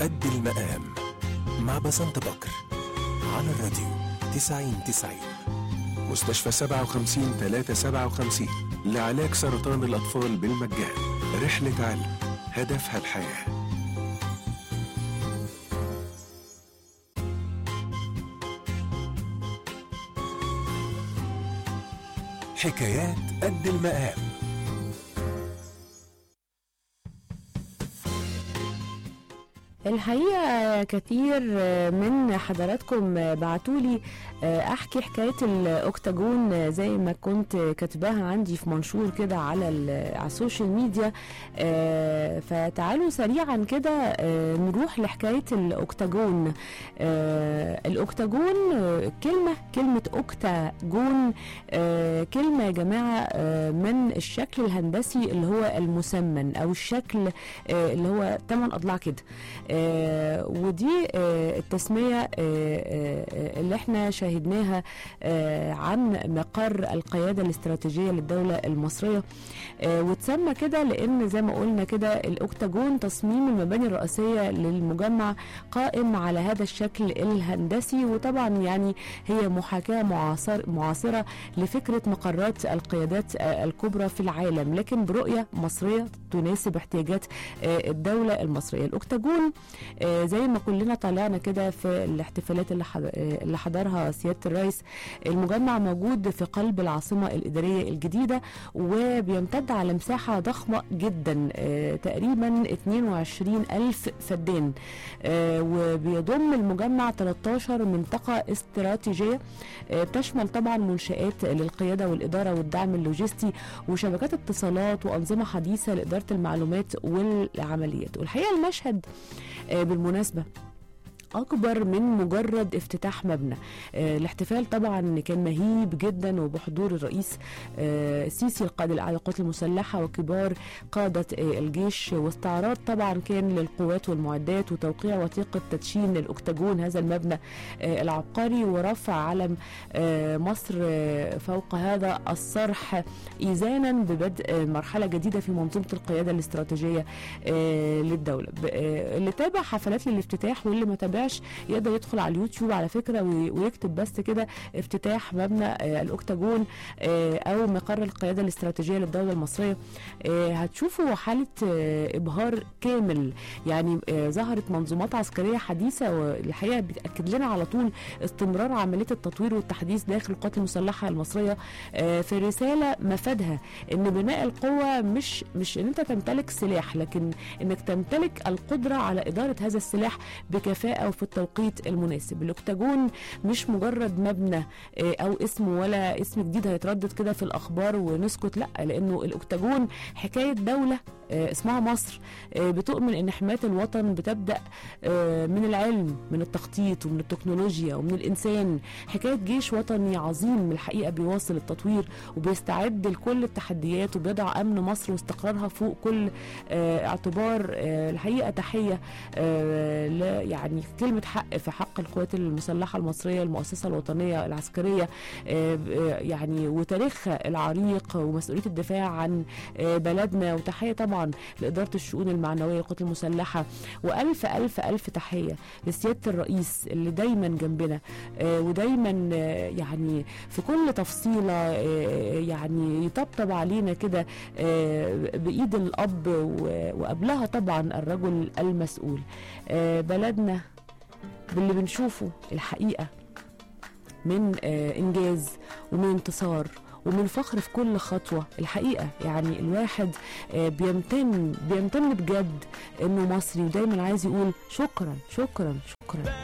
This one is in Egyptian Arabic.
قد المقام مع بسنت بكر على الراديو 90 90 مستشفى 57 357 لعلاج سرطان الأطفال بالمجان رحلة علم هدفها الحياه حكايات قد المقام الحقيقة كثير من حضراتكم بعتولي احكي حكاية الاوكتاجون زي ما كنت كاتباها عندي في منشور كده على على السوشيال ميديا فتعالوا سريعا كده نروح لحكاية الاوكتاجون الاوكتاجون كلمة كلمة اوكتاجون كلمة يا جماعة من الشكل الهندسي اللي هو المسمن او الشكل اللي هو 8 اضلاع كده آه ودي آه التسمية آه آه اللي احنا شاهدناها آه عن مقر القيادة الاستراتيجية للدولة المصرية آه وتسمى كده لأن زي ما قلنا كده الأكتاجون تصميم المباني الرئيسية للمجمع قائم على هذا الشكل الهندسي وطبعا يعني هي محاكاة معاصر معاصرة لفكرة مقرات القيادات آه الكبرى في العالم لكن برؤية مصرية تناسب احتياجات آه الدولة المصرية الأكتاجون آه زي ما كلنا طلعنا كده في الاحتفالات اللي اللي حضرها سياده الرئيس المجمع موجود في قلب العاصمه الاداريه الجديده وبيمتد على مساحه ضخمه جدا آه تقريبا 22 الف فدان آه وبيضم المجمع 13 منطقه استراتيجيه بتشمل طبعا منشات للقياده والاداره والدعم اللوجستي وشبكات اتصالات وانظمه حديثه لاداره المعلومات والعمليات والحقيقه المشهد بالمناسبه اكبر من مجرد افتتاح مبنى آه الاحتفال طبعا كان مهيب جدا وبحضور الرئيس آه السيسي القائد الاعلى للقوات المسلحه وكبار قاده آه الجيش واستعراض طبعا كان للقوات والمعدات وتوقيع وثيقه تدشين الاكتاجون هذا المبنى آه العبقري ورفع علم آه مصر آه فوق هذا الصرح ايزانا ببدء مرحله جديده في منظومه القياده الاستراتيجيه آه للدوله آه اللي تابع حفلات الافتتاح واللي ما تابعش يقدر يدخل على اليوتيوب على فكره ويكتب بس كده افتتاح مبنى آه الاكتاجون آه او مقر القياده الاستراتيجيه للدوله المصريه آه هتشوفوا حاله ابهار كامل يعني ظهرت منظومات عسكريه حديثه والحقيقه بتاكد لنا على طول استمرار عمليه التطوير والتحديث داخل القوات المسلحه المصريه في رساله مفادها ان بناء القوه مش مش ان انت تمتلك سلاح لكن انك تمتلك القدره على اداره هذا السلاح بكفاءه وفي التوقيت المناسب الاكتاجون مش مجرد مبنى او اسم ولا اسم جديد هيتردد كده في الاخبار ونسكت لا لانه الاكتاجون حكايه دوله اسمها مصر بتؤمن ان حمايه الوطن بتبدا من العلم من التخطيط ومن التكنولوجيا ومن الانسان حكايه جيش وطني عظيم الحقيقه بيواصل التطوير وبيستعد لكل التحديات وبيضع امن مصر واستقرارها فوق كل اعتبار الحقيقه تحيه يعني كلمه حق في حق القوات المسلحه المصريه المؤسسه الوطنيه العسكريه يعني وتاريخها العريق ومسؤوليه الدفاع عن بلدنا وتحيه طبعا لاداره الشؤون المعنويه للقوات المسلحه والف الف الف تحيه لسياده الرئيس اللي دايما جنبنا ودايما يعني في كل تفصيله يعني يطبطب علينا كده بايد الاب وقبلها طبعا الرجل المسؤول بلدنا باللي بنشوفه الحقيقه من انجاز ومن انتصار ومن فخر في كل خطوة الحقيقة يعني الواحد بيمتن بيمتن بجد انه مصري ودايما عايز يقول شكرا شكرا شكرا